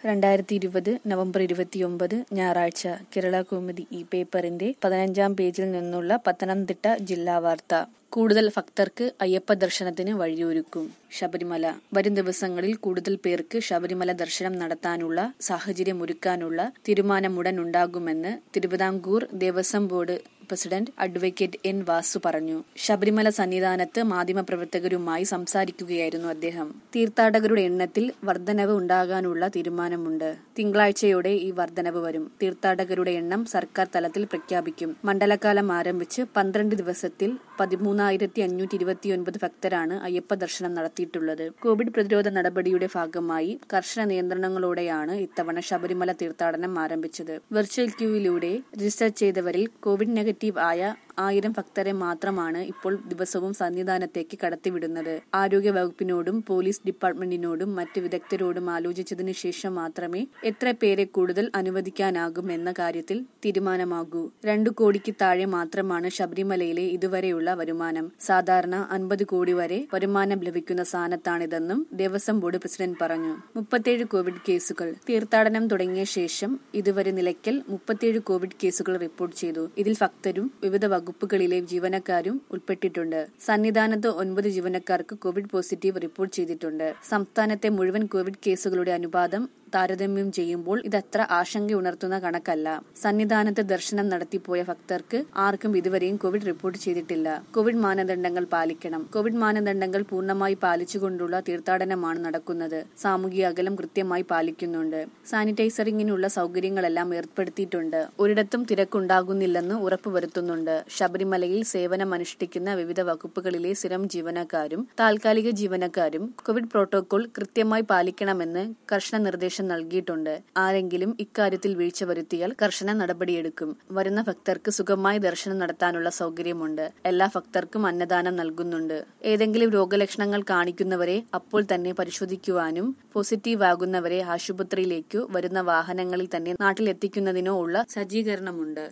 രണ്ടായിരത്തി ഇരുപത് നവംബർ ഇരുപത്തിയൊമ്പത് ഞായറാഴ്ച കേരള കൗമുദി ഈ പേപ്പറിന്റെ പതിനഞ്ചാം പേജിൽ നിന്നുള്ള പത്തനംതിട്ട ജില്ലാ വാർത്ത കൂടുതൽ ഭക്തർക്ക് അയ്യപ്പ ദർശനത്തിന് വഴിയൊരുക്കും ശബരിമല വരും ദിവസങ്ങളിൽ കൂടുതൽ പേർക്ക് ശബരിമല ദർശനം നടത്താനുള്ള സാഹചര്യമൊരുക്കാനുള്ള തീരുമാനമുടൻ ഉണ്ടാകുമെന്ന് Thiruvithamkoor Devaswom board president advocate N Vasu പറഞ്ഞു ശബരിമല സന്നിധാനത്ത് മാധ്യമപ്രവർത്തകരുമായി സംസാരിക്കുകയായിരുന്നു അദ്ദേഹം തീർത്ഥാടകരുടെ എണ്ണത്തിൽ വർധനവ് ഉണ്ടാകാനുള്ള തീരുമാനമുണ്ട് തിങ്കളാഴ്ചയോടെ ഈ വർധനവ് വരും തീർത്ഥാടകരുടെ എണ്ണം സർക്കാർ തലത്തിൽ പ്രഖ്യാപിക്കും മണ്ഡലകാലം ആരംഭിച്ച് പന്ത്രണ്ട് ദിവസത്തിൽ പതിമൂന്നായിരത്തി അഞ്ഞൂറ്റി ഇരുപത്തിയൊൻപത് ഭക്തരാണ് അയ്യപ്പ ദർശനം നടത്തിയിട്ടുള്ളത് കോവിഡ് പ്രതിരോധ നടപടിയുടെ ഭാഗമായി കർശന നിയന്ത്രണങ്ങളോടെയാണ് ഇത്തവണ ശബരിമല തീർത്ഥാടനം ആരംഭിച്ചത് വെർച്വൽ ക്യൂവിലൂടെ രജിസ്റ്റർ ചെയ്തവരിൽ കോവിഡ് നെഗറ്റീവ് ആയ ആയിരം ഭക്തരെ മാത്രമാണ് ഇപ്പോൾ ദിവസവും സന്നിധാനത്തേക്ക് കടത്തിവിടുന്നത് ആരോഗ്യ വകുപ്പിനോടും പോലീസ് ഡിപ്പാർട്ട്മെന്റിനോടും മറ്റ് വിദഗ്ധരോടും ആലോചിച്ചതിനു ശേഷം മാത്രമേ എത്ര പേരെ കൂടുതൽ അനുവദിക്കാനാകും എന്ന കാര്യത്തിൽ തീരുമാനമാകൂ രണ്ടു കോടിക്ക് താഴെ മാത്രമാണ് ശബരിമലയിലെ ഇതുവരെയുള്ള വരുമാനം സാധാരണ അൻപത് കോടി വരെ വരുമാനം ലഭിക്കുന്ന സ്ഥാനത്താണിതെന്നും ദേവസ്വം ബോർഡ് പ്രസിഡന്റ് പറഞ്ഞു മുപ്പത്തിയേഴ് കോവിഡ് കേസുകൾ തീർത്ഥാടനം തുടങ്ങിയ ശേഷം ഇതുവരെ നിലയ്ക്കൽ മുപ്പത്തിയേഴ് കോവിഡ് കേസുകൾ റിപ്പോർട്ട് ചെയ്തു ഇതിൽ ഭക്തരും വിവിധ വകുപ്പുകളിലെ ജീവനക്കാരും ഉൾപ്പെട്ടിട്ടുണ്ട് സന്നിധാനത്ത് ഒൻപത് ജീവനക്കാർക്ക് കോവിഡ് പോസിറ്റീവ് റിപ്പോർട്ട് ചെയ്തിട്ടുണ്ട് സംസ്ഥാനത്തെ മുഴുവൻ കോവിഡ് കേസുകളുടെ അനുപാതം താരതമ്യം ചെയ്യുമ്പോൾ ഇതത്ര ആശങ്കയുണർത്തുന്ന കണക്കല്ല സന്നിധാനത്ത് ദർശനം നടത്തിപ്പോയ ഭക്തർക്ക് ആർക്കും ഇതുവരെയും കോവിഡ് റിപ്പോർട്ട് ചെയ്തിട്ടില്ല കോവിഡ് മാനദണ്ഡങ്ങൾ പാലിക്കണം കോവിഡ് മാനദണ്ഡങ്ങൾ പൂർണ്ണമായി പാലിച്ചുകൊണ്ടുള്ള തീർത്ഥാടനമാണ് നടക്കുന്നത് സാമൂഹിക അകലം കൃത്യമായി പാലിക്കുന്നുണ്ട് സാനിറ്റൈസറിങ്ങിനുള്ള സൗകര്യങ്ങളെല്ലാം ഏർപ്പെടുത്തിയിട്ടുണ്ട് ഒരിടത്തും തിരക്കുണ്ടാകുന്നില്ലെന്ന് ഉറപ്പുവരുത്തുന്നുണ്ട് ശബരിമലയിൽ സേവനമനുഷ്ഠിക്കുന്ന വിവിധ വകുപ്പുകളിലെ സ്ഥിരം ജീവനക്കാരും താൽക്കാലിക ജീവനക്കാരും കോവിഡ് പ്രോട്ടോകോൾ കൃത്യമായി പാലിക്കണമെന്ന് കർശന നിർദ്ദേശം നൽകിയിട്ടുണ്ട് ആരെങ്കിലും ഇക്കാര്യത്തിൽ വീഴ്ച വരുത്തിയാൽ കർശന നടപടിയെടുക്കും വരുന്ന ഭക്തർക്ക് സുഖമായി ദർശനം നടത്താനുള്ള സൗകര്യമുണ്ട് എല്ലാ ഭക്തർക്കും അന്നദാനം നൽകുന്നുണ്ട് ഏതെങ്കിലും രോഗലക്ഷണങ്ങൾ കാണിക്കുന്നവരെ അപ്പോൾ തന്നെ പരിശോധിക്കുവാനും പോസിറ്റീവ് ആകുന്നവരെ ആശുപത്രിയിലേക്കു വരുന്ന വാഹനങ്ങളിൽ തന്നെ നാട്ടിലെത്തിക്കുന്നതിനോ ഉള്ള സജ്ജീകരണമുണ്ട്